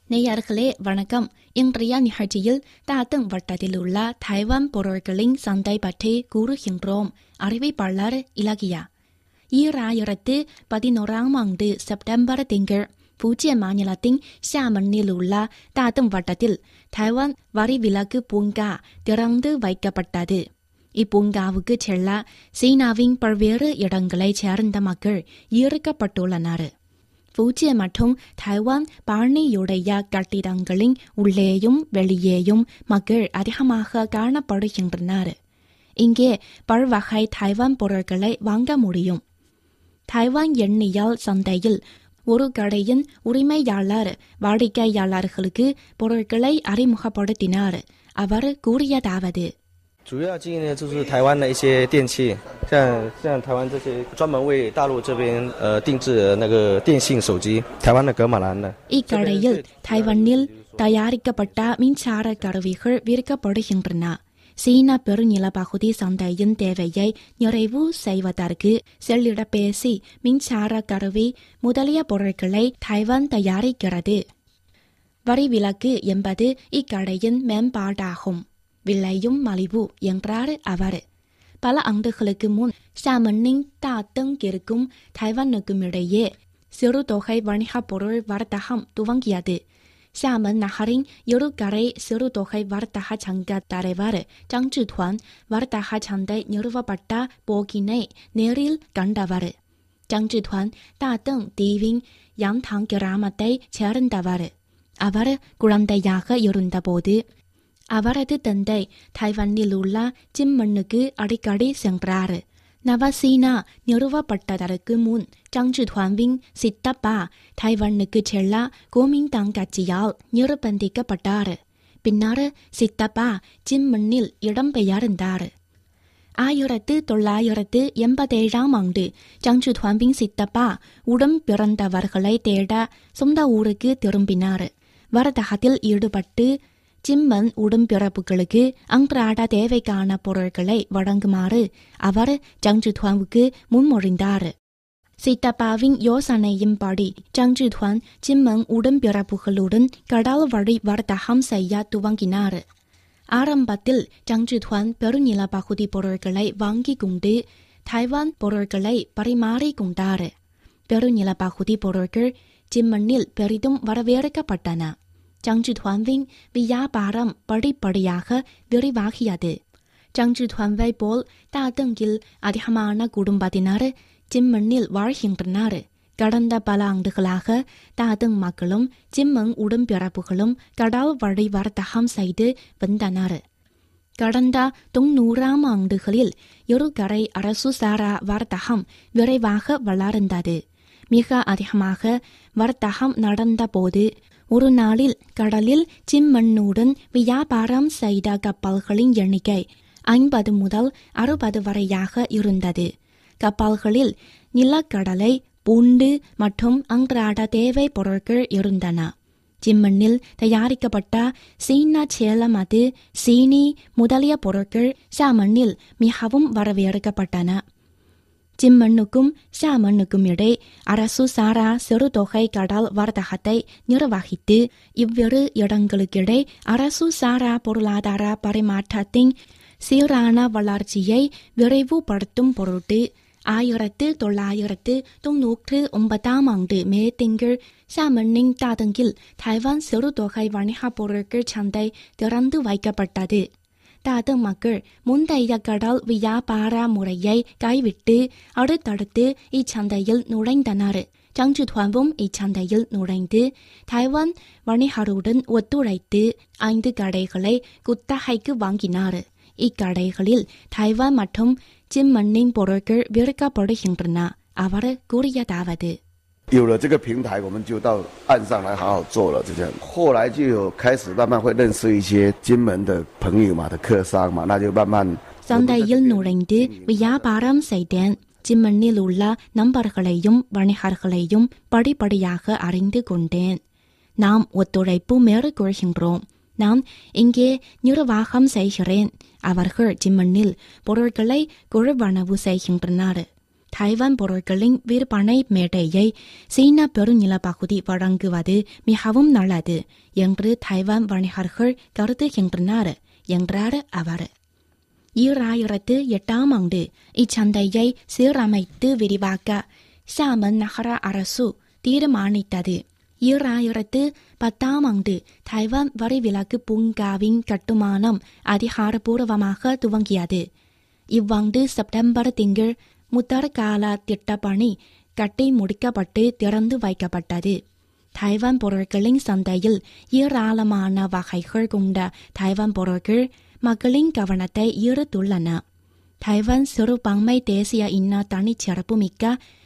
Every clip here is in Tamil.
நேயர்களே வணக்கம் இன்றைய நிகழ்ச்சியில் தாத்தங் வட்டத்தில் உள்ள தைவான் பொருட்களின் சந்தை பற்றி கூறுகின்றோம் அறிவிப்பாளர் இலகியா ஈராயிரத்து பதினோராம் ஆண்டு செப்டம்பர் திங்கள் பூஜ்ஜிய மாநிலத்தின் ஷாமனில் உள்ள தாத்தங் வட்டத்தில் தைவான் வரி விலக்கு பூங்கா திறந்து வைக்கப்பட்டது இப்பூங்காவுக்கு செல்ல சீனாவின் பல்வேறு இடங்களைச் சேர்ந்த மக்கள் ஈர்க்கப்பட்டுள்ளனர் பூஜ்ய மற்றும் தைவான் பழனியுடைய கட்டிடங்களின் உள்ளேயும் வெளியேயும் மக்கள் அதிகமாக காணப்படுகின்றனர் இங்கே பல்வகை தைவான் பொருட்களை வாங்க முடியும் தைவான் எண்ணியல் சந்தையில் ஒரு கடையின் உரிமையாளர் வாடிக்கையாளர்களுக்கு பொருட்களை அறிமுகப்படுத்தினார் அவர் கூறியதாவது 主要经营的就是台湾的一些电器，像像台湾这些专门为大陆这边呃定制的那个电信手机，台湾的格马兰的。 இக்கடையில் தைவானில் தயாரிக்கப்பட்ட மின்சார கருவிகள் விற்கப்படுகின்றன சீன பெருநிலப்பகுதி சந்தையின் தேவையை நிறைவு செய்வதற்கு செல்லிடப்பேசி மின்சார கருவி முதலிய பொருட்களை தைவான் தயாரிக்கிறது வரி விலக்கு என்பது இக்கடையின் மேம்பாடாகும் விலையும் மலிவு என்றார் அவர் பல ஆண்டுகளுக்கு முன் ஷாமனின் தாத்தங்கிற்கும் தைவானுக்கும் இடையே சிறு தொகை வணிகப் பொருள் வர்த்தகம் துவங்கியது ஷாமன் நகரின் இருகரை சிறு தொகை வர்த்தக சங்க தலைவர் ஜாங் ஜிதுவான் வர்த்தக சந்தை நிறுவப்பட்ட போக்கினை நேரில் கண்டவர் ஜாங் ஜிதுவான் தாத்தங் தீவின் யாங்தாங் கிராமத்தை சேர்ந்தவர் அவர் குழந்தையாக இருந்தபோது அவரது தந்தை தைவானில் உள்ள ஜிம்மண்ணுக்கு அடிக்கடி சென்றார் நவசீனா நிறுவப்பட்டதற்கு முன் ஜாங்ஜிதுவான்வின் சித்தப்பா தைவானுக்கு செல்ல கோமிங்தாங் கட்சியால் நிர்பந்திக்கப்பட்டார் பின்னர் சித்தப்பா ஜிம்மண்ணில் இடம்பெயர்ந்தார் ஆயிரத்து தொள்ளாயிரத்து எண்பத்தேழாம் ஆண்டு ஜாங்ஜிதுவான்வின் சித்தப்பா உடன் பிறந்தவர்களை தேட சொந்த ஊருக்கு திரும்பினார் வர்த்தகத்தில் ஈடுபட்டு ஜிம்மன் உடன்பிறப்புகளுக்கு அன்றாட தேவைக்கான பொருட்களை வழங்குமாறு அவர் ஜாங்ஜிதுவானுக்கு முன்மொழிந்தார் சித்தப்பாவின் யோசனையின்படி ஜாங்ஜிதுவான் ஜிம்மன் உடன்பிறப்புகளுடன் கடல் வழி வர்த்தகம் செய்ய துவங்கினார் ஆரம்பத்தில் ஜாங்ஜிதுவான் பெருநில பகுதி பொருட்களை வாங்கிக் கொண்டு தைவான் பொருட்களை பரிமாறிக்கொண்டார் பெருநில பகுதி பொருட்கள் ஜிம்மனில் பெரிதும் வரவேற்கப்பட்டன ஜாங்ஜிதுவான்வின் வியாபாரம் படிப்படியாக விரிவாகியது ஜாங்ஜிதுவான்வை போல் தாத்தங்கில் அதிகமான குடும்பத்தினர் ஜிம்மனில் வாழ்கின்றனர் கடந்த பல ஆண்டுகளாக தாதங் மக்களும் ஜிம்மன் உடன்பிறப்புகளும் கடல் வழி வர்த்தகம் செய்து வந்தனர் கடந்த தொன்னூறாம் ஆண்டுகளில் இருகரை அரசு சாரா வர்த்தகம் விரைவாக வளர்ந்தது மிக அதிகமாக வர்த்தகம் நடந்தபோது ஒரு நாளில் கடலில் சிம்மண்ணுடன் வியாபாரம் செய்த கப்பல்களின் எண்ணிக்கை ஐம்பது முதல் அறுபது வரையாக இருந்தது கப்பல்களில் நிலக்கடலை பூண்டு மற்றும் அன்றாட தேவை பொருட்கள் இருந்தன ஜிம்மண்ணில் தயாரிக்கப்பட்ட சீன சேலமது சீனி முதலிய பொருட்கள் ஷாமண்ணில் மிகவும் வரவேற்கப்பட்டன ஜிம்மண்ணுக்கும் ஷாமண்ணுக்கும் இடை அரசு சாரா சிறு தொகை கடல் வர்த்தகத்தை நிர்வகித்து இவ்விரு இடங்களுக்கிடை அரசு சாரா பொருளாதார பரிமாற்றத்தின் சீரான வளர்ச்சியை விரைவுபடுத்தும் பொருட்டு ஆயிரத்து தொள்ளாயிரத்து தொன்னூற்று ஒன்பதாம் ஆண்டு மே திங்கள் ஷாமனின் தாதங்கில் தைவான் சிறு தொகை வணிகப் பொருட்கள் சந்தை திறந்து வைக்கப்பட்டது தாது மக்கள் முந்தைய கடல் வியாபார முறையை கைவிட்டு அடுத்தடுத்து இச்சந்தையில் நுழைந்தனர் ஜாங்ஜிதுவானும் இச்சந்தையில் நுழைந்து தைவான் வணிகருடன் ஒத்துழைத்து ஐந்து கடைகளை குத்தகைக்கு வாங்கினார் இக்கடைகளில் தைவான் மற்றும் ஜிம்மண்ணின் பொருட்கள் விற்கப்படுகின்றன அவர் கூறியதாவது 有了这个平台，我们就到岸上来好好做了，就这样。后来就有开始慢慢会认识一些金门的朋友嘛，的客商嘛，那就慢慢 சந்தையில் நுழைந்து வியாபாரம் செய்தேன் ஜிம்மண்ணில் உள்ள நம்பர்களையும் வணிகர்களையும் படிப்படியாக அறிந்து கொண்டேன் நாம் ஒத்துழைப்பு மேற்கொள்கின்றோம் நான் இங்கே நிர்வாகம் செய்கிறேன் அவர்கள் ஜிம்மண்ணில் பொருட்களை குழுவனவு செய்கின்றனர் தைவான் பொருட்களின் விற்பனை மேடையை சீன பெருநிலப்பகுதி வழங்குவது மிகவும் நல்லது என்று தைவான் வணிகர்கள் கருதுகின்றனர் என்றார் அவர் ஈராயிரத்து எட்டாம் ஆண்டு இச்சந்தையை சீரமைத்து விரிவாக்க ஷாமன் நகர அரசு தீர்மானித்தது ஈராயிரத்து பத்தாம் ஆண்டு தைவான் வரிவிலக்கு பூங்காவின் கட்டுமானம் அதிகாரப்பூர்வமாக துவங்கியது இவ்வாண்டு செப்டம்பர் திங்கள் முதற் கால திட்டப்பணி கட்டி முடிக்கப்பட்டு திறந்து வைக்கப்பட்டது தைவான் பொருட்களின் சந்தையில் ஏராளமான வகைகள் கொண்ட தைவான் பொருட்கள் மக்களின் கவனத்தை ஈர்த்துள்ளன தைவான் சிறுபான்மை தேசிய இன தனிச்சிறப்பு மிக்க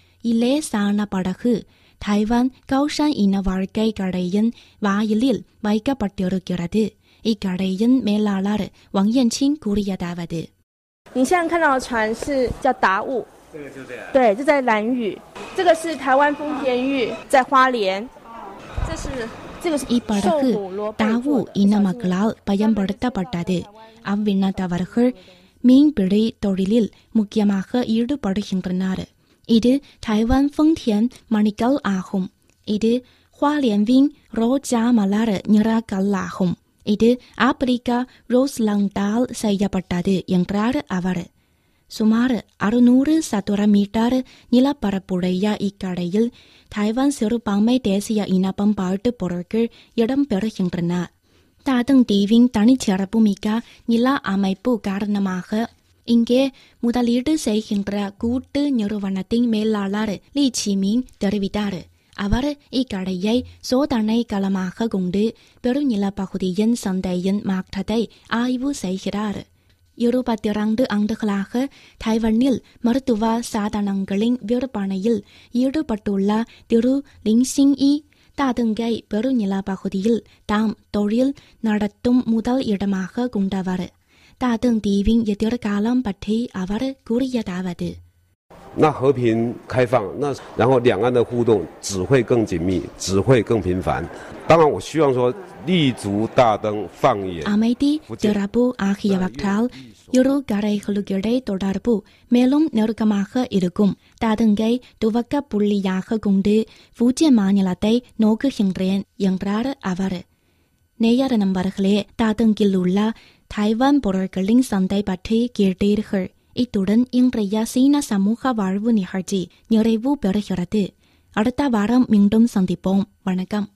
இலேசான படகு தைவான் கௌஷான் இன வாழ்க்கை கடையின் வாயிலில் வைக்கப்பட்டிருக்கிறது இக்கடையின் மேலாளர் வங் யன்சிங் கூறியதாவது 你现在看到的船是叫达悟，这个就这样，对，就在兰屿，这个是台湾丰田玉，在花莲，这是这个是 இப்படகு 兽骨螺贝 தாவு 做的 இன 小金 மக்களால் பயன்படுத்தப்பட்டது அவ்வினத்தவர்கள் மீன்பிடி தொழிலில் முக்கியமாக ஈடுபடுகின்றனர் இது தைவான் ஃபங்தியன் மணிக்கல் ஆகும் இது ஹுவாலியன்வின் ரோஜா மலர் நிறக்கல் ஆகும் இது ஆப்பிரிக்கா ரோஸ்லங்டால் செய்யப்பட்டது என்றார் அவர் சுமார் அறுநூறு சதுர மீட்டர் நிலப்பரப்புடைய இக்கடையில் தைவான் சிறுபான்மை தேசிய இன பண்பாட்டு பொருட்கள் இடம்பெறுகின்றன தாதங் தீவின் தனிச்சிறப்பு மிக்க நில அமைப்பு காரணமாக இங்கே முதலீடு செய்கின்ற கூட்டு நிறுவனத்தின் மேலாளர் லீ சிமின் தெரிவித்தார் அவர் இக்கடையை சோதனை களமாக கொண்டு பெருநிலப்பகுதியின் சந்தையின் மாற்றத்தை ஆய்வு செய்கிறார் இருபத்தி இரண்டு ஆண்டுகளாக தைவனில் மருத்துவ சாதனங்களின் விற்பனையில் ஈடுபட்டுள்ள திரு லிங்சிங் இ தாதுங்கை பெருநிலப்பகுதியில் தாம் தொழில் நடத்தும் முதல் இடமாக கொண்டவர் தாதங் தீவின் எதிர்காலம் பற்றி அவர் கூறியதாவது 那和平开放，那然后两岸的互动只会更紧密，只会更频繁。当然，我希望说立足大灯放眼 அமைதி திறப்பு ஆகியவற்றால் இரு கரைகளுக்கிடை தொடர்பு மேலும் நெருக்கமாக இருக்கும் தாதுங்கை துவக்க புள்ளியாக கொண்டு பூஜ்ய மாநிலத்தை நோக்குகின்றேன் என்றார் அவர் நேயர நண்பர்களே தாதுங்கில் உள்ள தைவான் பொருட்களின் சந்தை பற்றி கேட்டீர்கள் இத்துடன் இன்றைய சீன சமூக வாழ்வு நிகழ்ச்சி நிறைவு பெறுகிறது அடுத்த வாரம் மீண்டும் சந்திப்போம் வணக்கம்